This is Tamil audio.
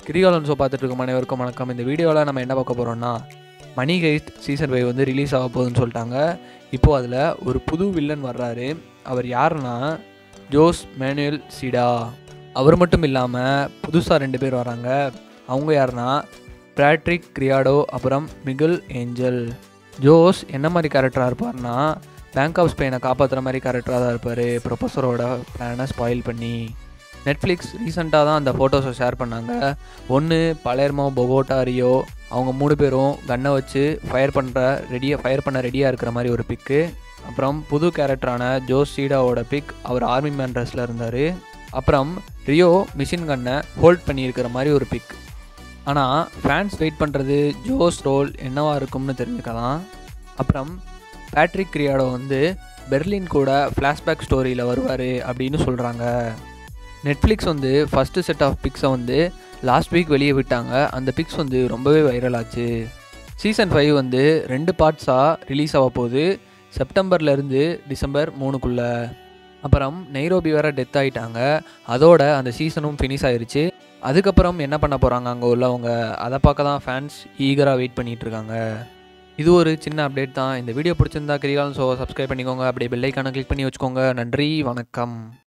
கிரிகாலன் ஷோ பார்த்துட்டு இருக்க அனைவருக்கும் வணக்கம் இந்த வீடியோவில் நம்ம என்ன பார்க்க போகிறோம்னா மணி கைஸ்ட் சீசன் ஃபைவ் வந்து ரிலீஸ் ஆக போகுதுன்னு சொல்லிட்டாங்க இப்போது அதில் ஒரு புது வில்லன் வர்றாரு அவர் யாருன்னா ஜோஸ் மேனுவல் சீடா அவர் மட்டும் இல்லாமல் புதுசாக ரெண்டு பேர் வராங்க அவங்க யாருன்னா பேட்ரிக் கிரியாடோ அப்புறம் மிகுல் ஏஞ்சல் ஜோஸ் என்ன மாதிரி கேரக்டராக இருப்பார்னா பேங்க் ஆஃப் ஸ்பெயினை காப்பாற்றுற மாதிரி கேரக்டராக தான் இருப்பார் ப்ரொஃபஸரோட பிளானை ஸ்பாயில் பண்ணி நெட்ஃப்ளிக்ஸ் ரீசெண்டாக தான் அந்த ஃபோட்டோஸை ஷேர் பண்ணாங்க ஒன்று பலேர்மோ பொகோட்டா ரியோ அவங்க மூணு பேரும் கன்னை வச்சு ஃபயர் பண்ணுற ரெடியாக ஃபயர் பண்ண ரெடியாக இருக்கிற மாதிரி ஒரு பிக்கு அப்புறம் புது கேரக்டரான ஜோஸ் சீடாவோட பிக் அவர் ஆர்மி மேன் ட்ரெஸ்ஸில் இருந்தார் அப்புறம் ரியோ மிஷின் கன்னை ஹோல்ட் பண்ணியிருக்கிற மாதிரி ஒரு பிக் ஆனால் ஃபேன்ஸ் வெயிட் பண்ணுறது ஜோஸ் ரோல் என்னவா இருக்கும்னு தெரிஞ்சுக்கலாம் அப்புறம் பேட்ரிக் கிரியாடோ வந்து பெர்லின் கூட ஃப்ளாஷ்பேக் ஸ்டோரியில் வருவார் அப்படின்னு சொல்கிறாங்க நெட்ஃப்ளிக்ஸ் வந்து ஃபஸ்ட்டு செட் ஆஃப் பிக்ஸை வந்து லாஸ்ட் வீக் வெளியே விட்டாங்க அந்த பிக்ஸ் வந்து ரொம்பவே வைரல் ஆச்சு சீசன் ஃபைவ் வந்து ரெண்டு பார்ட்ஸாக ரிலீஸ் ஆக போகுது செப்டம்பர்லேருந்து டிசம்பர் மூணுக்குள்ளே அப்புறம் நெய்ரோபி வேற டெத் ஆகிட்டாங்க அதோட அந்த சீசனும் ஃபினிஷ் ஆயிருச்சு அதுக்கப்புறம் என்ன பண்ண போகிறாங்க அங்கே உள்ளவங்க அதை பார்க்க தான் ஃபேன்ஸ் ஈகராக வெயிட் பண்ணிட்டு இருக்காங்க இது ஒரு சின்ன அப்டேட் தான் இந்த வீடியோ பிடிச்சிருந்தா கிரிகாலன் ஷோ சப்ஸ்கிரைப் பண்ணிக்கோங்க அப்படியே பெல்லைக்கான கிளிக் பண்ணி வச்சுக்கோங்க நன்றி வணக்கம்